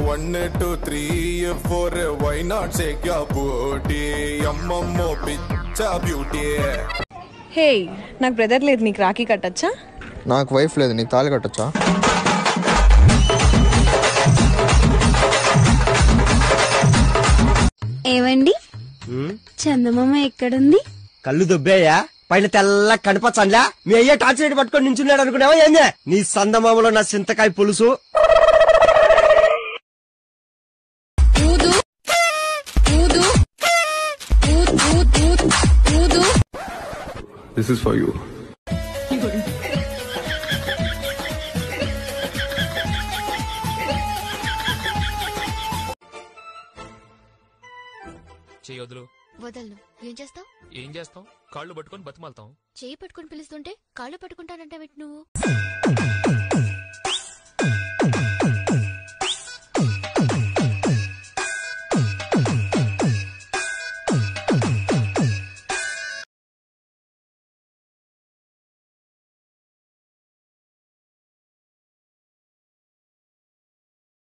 one two three four why not shake ya booty అమ్మమ్మో పిచ్చ beauty హే నాకు brother లేదు నీకు రాఖీ కట్టచ్చా నాకు వైఫ్ లేదు నీకు తాళి కట్టచ్చా ఏవండి చందమామ ఎక్కడుంది కళ్ళు దుబ్బేయా పైన తెల్ల కనపచ్చండ్లా మీ అయ్యే టార్చ్ లైట్ పట్టుకొని నించున్నాడు అనుకున్నావా ఏందే నీ సందమామలో నా చింతకాయ పులుసు ఊదు ఊదు ఊద్ ఊద్ ఊద్ ఊదు దిస్ ఇస్ ఫర్ యూ చేయొద్దులు వదలను ఏం చేస్తావు ఏం చేస్తాం కాళ్ళు పట్టుకొని బతిమాలతాం చేయి పట్టుకుని పిలుస్తుంటే కాళ్ళు పట్టుకుంటానంటావేంటి నువ్వు